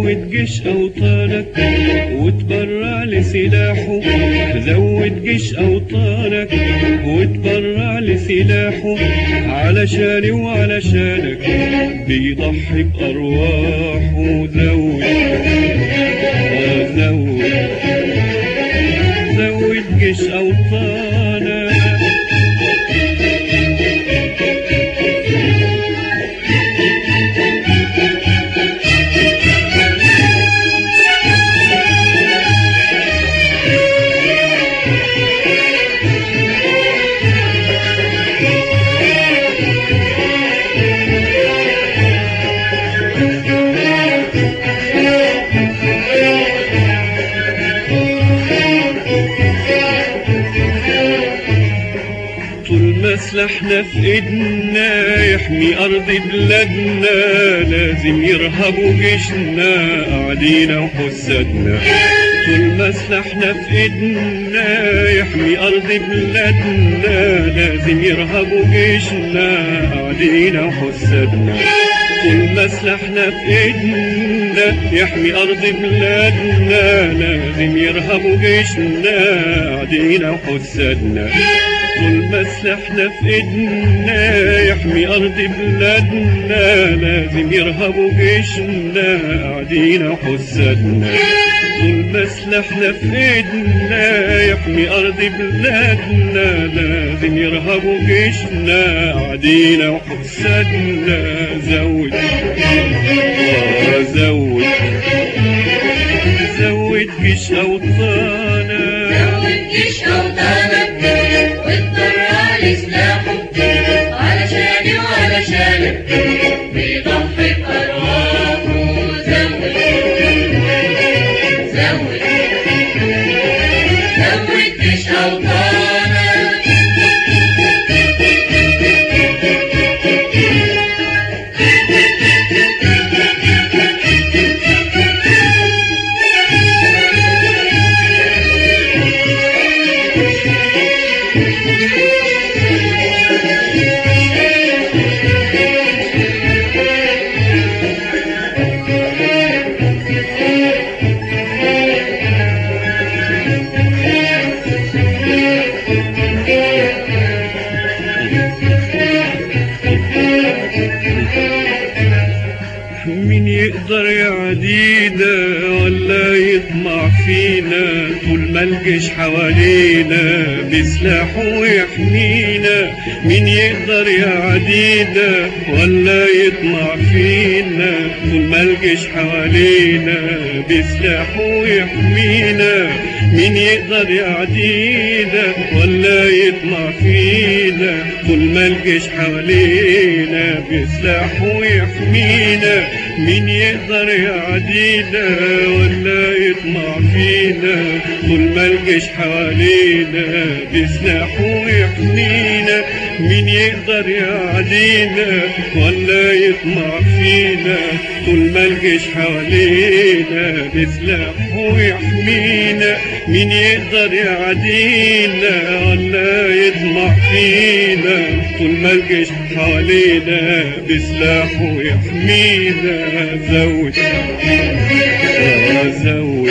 زود جيش أوطانك وتبرع لسلاحه زود جيش أوطانك وتبرع لسلاحه علشاني وعلشانك بيضحي بأرواحه زود آه زود زود جيش أوطانك طول ما سلاحنا في ايدنا يحمي ارض بلادنا لازم يرهبوا جيشنا قاعدين وحسادنا طول ما سلاحنا في ايدنا يحمي ارض بلادنا لازم يرهبوا جيشنا قاعدين وحسادنا طول ما سلاحنا في ايدنا يحمي ارض بلادنا لازم يرهبوا جيشنا قاعدين وحسادنا طول ما سلاحنا في ايدنا يحمي ارض بلادنا لازم يرهبوا جيشنا قاعدين وحسادنا طول ما سلاحنا في ايدنا يحمي ارض بلادنا لازم يرهبوا جيشنا قاعدين وحسادنا زود آه زود زود جيش اوطانك زود جيش أوطانك واتبرع لسلاحه علشاني وعلشانك بيضحي بأرواحه زود زود زود جيش أوطانك مين يقدر يعدينا ولا يطمع فينا طول ما الجيش حوالينا بسلاحه يحمينا مين يقدر يعدينا ولا يطمع فينا طول ما الجيش حوالينا بسلاحه يحمينا مين يقدر يعدينا ولا يطمع فينا طول ما الجيش حوالينا بسلاحه يحمينا مين يقدر يعدينا ولا يطمع فينا طول ما الجيش حوالينا بسلاحه يحمينا مين يقدر يعدينا ولا يطمع فينا طول ما الجيش حوالينا بسلاحه يحمينا مين يقدر يعدينا ولا يطمع فينا طول ما الجيش حوالينا بسلاحه يحمينا زود آه زود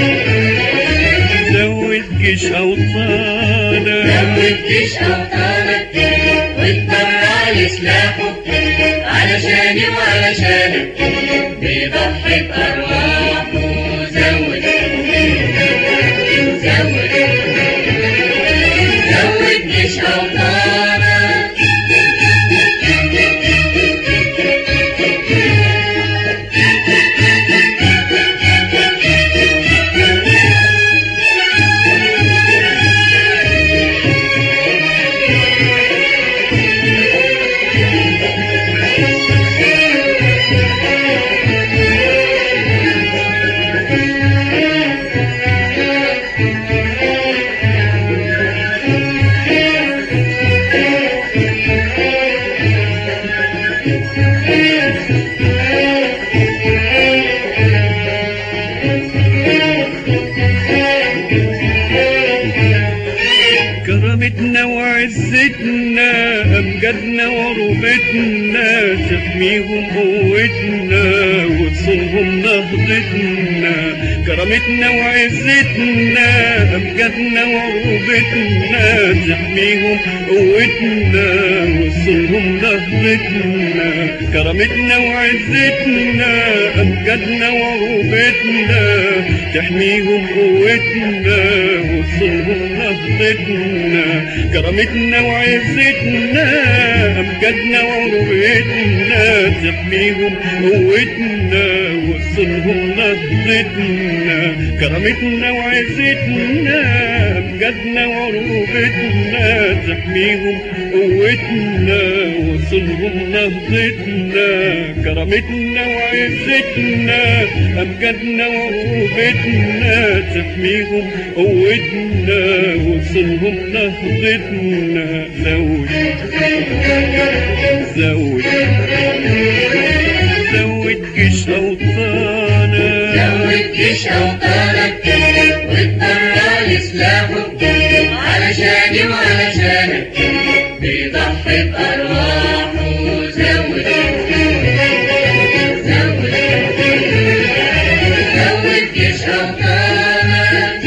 زود جيش أوطانك زود جيش أوطانك واتبرع لسلاحه علشاني وعلشانك بيضحي بأرواحه زود زود زود جيش أوطانك أمجادنا وعروبتنا تحميهم قوتنا وتصونهم نهضتنا كرامتنا وعزتنا أمجادنا وعروبتنا تحميهم قوتنا وتصونهم نهضتنا كرامتنا وعزتنا أمجادنا وعروبتنا تحميهم قوتنا وتصونهم نهضتنا كرامتنا وعزتنا أمجادنا وعروبتنا تحميهم قوتنا وصلهم نهضتنا كرامتنا وعزتنا أمجادنا وعروبتنا تحميهم قوتنا وصلهم نهضتنا كرامتنا وعزتنا أمجادنا وعروبتنا تحميهم قوتنا وصلهم نهضتنا زود زود زود جيش أوطانا زود جيش أوطانك واتبرع لسلاحه علشاني وعلشانك بيضحي بأرواحه زود زود زود جيش أوطانك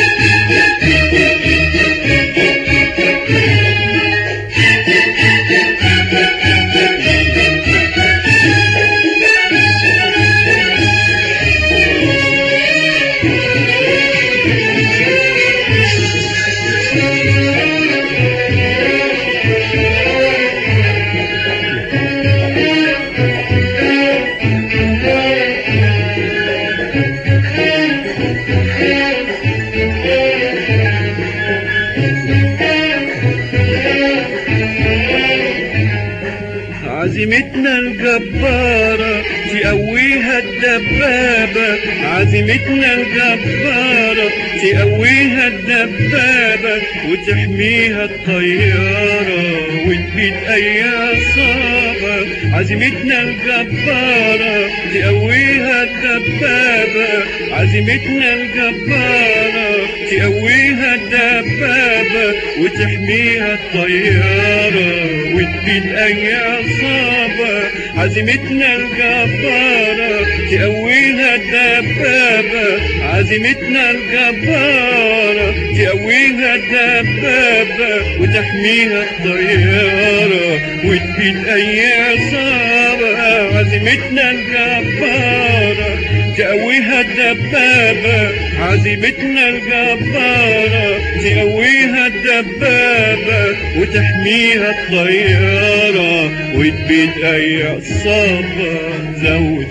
عزيمتنا الجبارة تقويها الدبابة عزيمتنا الجبارة تقويها الدبابة وتحميها الطيارة وتبيد أي عصابة عزيمتنا الجبارة تقويها الدبابة عزيمتنا الجبارة تقويها الدبابة وتحميها الطيارة وتبيد أي عصابة عزيمتنا الجبارة تقويها الدبابة عزيمتنا الجبارة تقويها الدبابة وتحميها الطيارة وتبيد أي عصابة عزيمتنا الجبارة تقويها الدبابة عزيمتنا الجبارة تقويها الدبابة وتحميها الطيارة وتبيد أي عصابة زود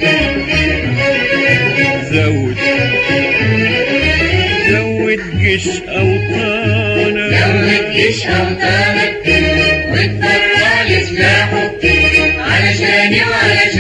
زود زود جيش أوطانا زود جيش أوطانك واتبرع لسلاحه علشاني وعلشانك